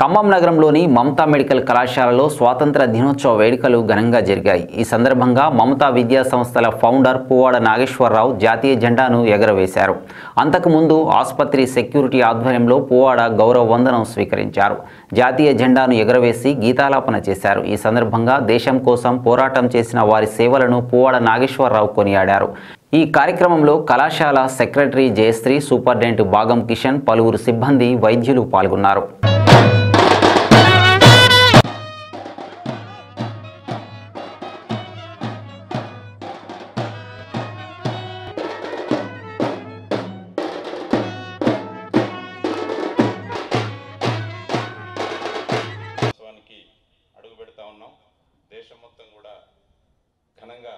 ఖమ్మం నగరంలోని మమతా మెడికల్ కళాశాలలో స్వాతంత్ర దినోత్సవ వేడుకలు ఘనంగా జరిగాయి ఈ సందర్భంగా మమతా విద్యా సంస్థల ఫౌండర్ పువ్వాడ నాగేశ్వరరావు జాతీయ జెండాను ఎగరవేశారు అంతకుముందు ఆసుపత్రి సెక్యూరిటీ ఆధ్వర్యంలో పువ్వాడ గౌరవ వందనం స్వీకరించారు జాతీయ జెండాను ఎగరవేసి గీతాలాపన చేశారు ఈ సందర్భంగా దేశం కోసం పోరాటం చేసిన వారి సేవలను పువ్వాడ నాగేశ్వరరావు కొనియాడారు ఈ కార్యక్రమంలో కళాశాల సెక్రటరీ జయశ్రీ సూపరింటెండెంట్ భాగం కిషన్ పలువురు సిబ్బంది వైద్యులు పాల్గొన్నారు ఉత్సవానికి అడుగు పెడతా ఉన్నాం దేశం మొత్తం కూడా ఘనంగా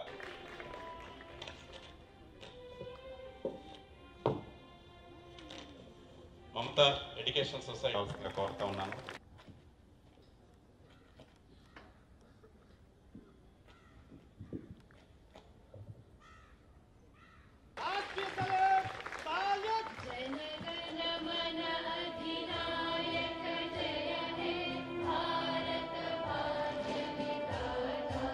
మమతా ఎడ్యుకేషన్ సొసైటీ అవసరంగా కోరుతా ఉన్నాను जनगणमन अधिनायक जय हे भारत भाग्य विधाता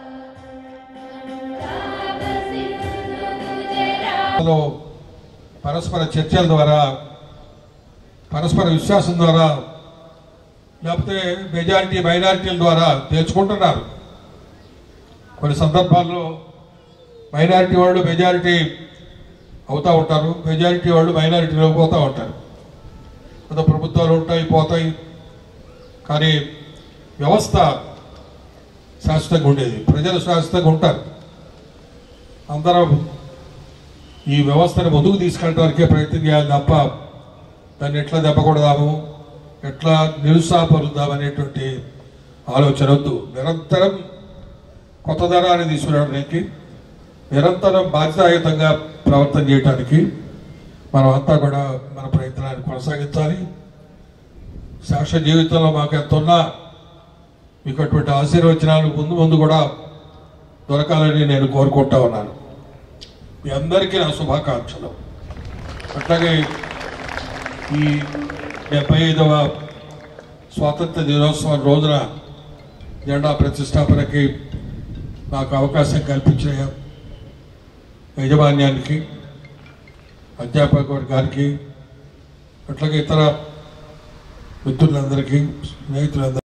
अनुराग सिंधु गुजरात లో పరస్పర చర్చల ద్వారా పరస్పర విశ్వాసం ద్వారా లేకపోతే మెజారిటీ మైనారిటీల ద్వారా తెచ్చుకుంటున్నారు కొన్ని సందర్భాల్లో మైనారిటీ వాళ్ళు మెజారిటీ అవుతూ ఉంటారు మెజారిటీ వాళ్ళు మైనారిటీలో పోతూ ఉంటారు కొంత ప్రభుత్వాలు ఉంటాయి పోతాయి కానీ వ్యవస్థ శాశ్వతంగా ఉండేది ప్రజలు శాశ్వతంగా ఉంటారు అందరం ఈ వ్యవస్థను ముందుకు తీసుకెళ్ళడానికే ప్రయత్నం చేయాలి తప్ప దాన్ని ఎట్లా దెబ్బకూడదాము ఎట్లా నిరుత్సాహపరుద్దాం అనేటువంటి ఆలోచన వద్దు నిరంతరం కొత్త ధనాన్ని తీసుకురావడానికి నిరంతరం బాధ్యతాయుతంగా ప్రవర్తన చేయడానికి మనం అంతా కూడా మన ప్రయత్నాన్ని కొనసాగించాలి శాశ్వత జీవితంలో మాకు ఎంత ఉన్నా మీకు అటువంటి ఆశీర్వచనాలు ముందు ముందు కూడా దొరకాలని నేను కోరుకుంటా ఉన్నాను మీ అందరికీ నా శుభాకాంక్షలు అట్లాగే ఈ డెబ్బై ఐదవ స్వాతంత్ర దినోత్సవం రోజున జెండా ప్రతిష్టాపనకి నాకు అవకాశం కల్పించిన యాజమాన్యానికి అధ్యాపక వర్గానికి అట్లాగే ఇతర మిత్రులందరికీ స్నేహితులందరికీ